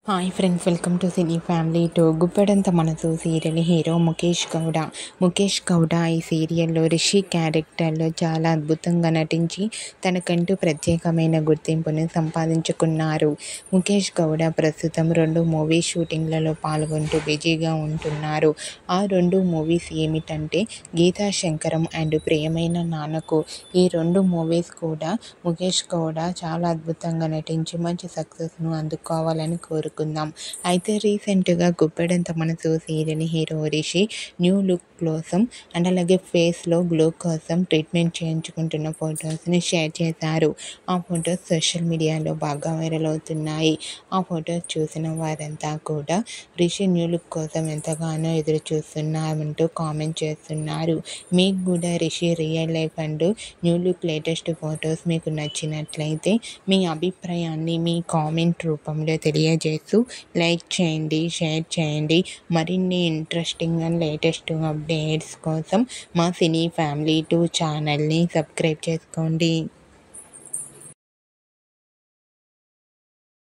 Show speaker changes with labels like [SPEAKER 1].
[SPEAKER 1] hi friends welcome to cine family two Guppedantha Manasu serial hero Mukesh Gowda Mukesh Gowda ఈ సీరియల్లో రిషి క్యారెక్టర్లో చాలా అద్భుతంగా నటించి తనకంటూ ప్రత్యేకమైన గుర్తింపుని సంపాదించుకున్నారు ముఖేష్ గౌడ ప్రస్తుతం రెండు మూవీ షూటింగ్లలో పాల్గొంటూ బిజీగా ఉంటున్నారు ఆ రెండు మూవీస్ ఏమిటంటే గీతా శంకరం అండ్ ప్రియమైన నాన్నకు ఈ రెండు మూవీస్ కూడా ముఖేష్ గౌడ చాలా అద్భుతంగా నటించి మంచి సక్సెస్ను అందుకోవాలని కోరుకుందాం అయితే రీసెంట్గా Guppedantha Manasu serial hero Rishi new look కోసం అండ్ అలాగే ఫేస్లో గ్లో కోసం ట్రీట్మెంట్ చేయించుకుంటున్న ఫొటోస్ని షేర్ చేశారు ఆ ఫొటోస్ సోషల్ మీడియాలో బాగా వైరల్ అవుతున్నాయి ఆ ఫొటోస్ చూసిన వారంతా కూడా రిషి న్యూ లుక్ కోసం ఎంతగానో ఎదురు చూస్తున్నామంటూ కామెంట్ చేస్తున్నారు మీకు కూడా Rishi real life and new look latest photos మీకు నచ్చినట్లయితే మీ అభిప్రాయాన్ని మీ కామెంట్ రూపంలో తెలియజేస్తూ లైక్ చేయండి షేర్ చేయండి మరిన్ని ఇంట్రెస్టింగ్ అండ్ లేటెస్ట్ అప్డేట్స్ కోసం మా సినీ ఫ్యామిలీ టూ ఛానల్ని సబ్స్క్రైబ్ చేసుకోండి